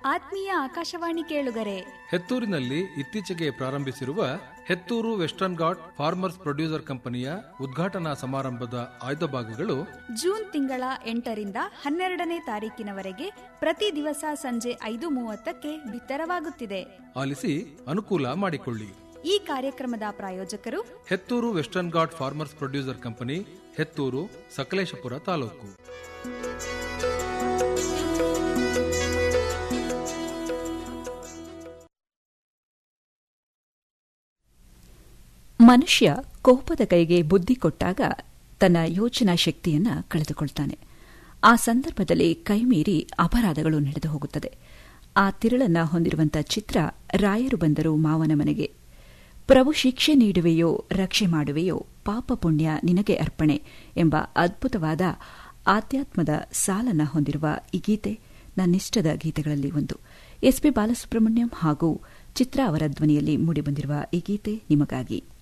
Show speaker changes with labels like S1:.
S1: ಆತ್ಮೀಯ ಆಕಾಶವಾಣಿ ಕೇಳುಗರೆ
S2: ಹೆತ್ತೂರಿನಲ್ಲಿ ಇತ್ತೀಚೆಗೆ ಪ್ರಾರಂಭಿಸಿರುವ Hetturu Western Ghat Farmers Producer ಕಂಪನಿಯ ಉದ್ಘಾಟನಾ ಸಮಾರಂಭದ ಆಯ್ದ ಭಾಗಗಳು
S1: ಜೂನ್ ತಿಂಗಳ ಎಂಟರಿಂದ ಹನ್ನೆರಡನೇ ತಾರೀಕಿನವರೆಗೆ ಪ್ರತಿ ದಿವಸ ಸಂಜೆ ಐದು ಮೂವತ್ತಕ್ಕೆ ಬಿತ್ತರವಾಗುತ್ತಿದೆ
S2: ಆಲಿಸಿ ಅನುಕೂಲ ಮಾಡಿಕೊಳ್ಳಿ
S1: ಈ ಕಾರ್ಯಕ್ರಮದ ಪ್ರಾಯೋಜಕರು
S2: Hetturu Western Ghat Farmers Producer Company Hetturu Sakleshpur taluk
S3: ಮನುಷ್ಯ ಕೋಪದ ಕೈಗೆ ಬುದ್ಧಿ ಕೊಟ್ಟಾಗ ತನ್ನ ಯೋಚನಾ ಶಕ್ತಿಯನ್ನ ಕಳೆದುಕೊಳ್ತಾನೆ ಆ ಸಂದರ್ಭದಲ್ಲಿ ಕೈಮೀರಿ ಅಪರಾಧಗಳು ನಡೆದು ಹೋಗುತ್ತದೆ ಆ ತಿರುಳನ್ನ ಹೊಂದಿರುವಂತಹ ಚಿತ್ರ ರಾಯರು ಬಂದರು ಮಾವನ ಮನೆಗೆ ಪ್ರಭು ಶಿಕ್ಷೆ ನೀಡುವೆಯೋ ರಕ್ಷೆ ಮಾಡುವೆಯೋ ಪಾಪ ಪುಣ್ಯ ನಿನಗೆ ಅರ್ಪಣೆ ಎಂಬ ಅದ್ಭುತವಾದ ಆಧ್ಯಾತ್ಮದ ಸಾಲನ್ನ ಹೊಂದಿರುವ ಈ ಗೀತೆ ನನ್ನಿಷ್ಟದ ಗೀತೆಗಳಲ್ಲಿ ಒಂದು ಎಸ್ಪಿ ಬಾಲಸುಬ್ರಹ್ಮಣ್ಯಂ ಹಾಗೂ ಚಿತ್ರ ಅವರ ಧ್ವನಿಯಲ್ಲಿ ಮೂಡಿಬಂದಿರುವ ಈ ಗೀತೆ ನಿಮಗಾಗಿ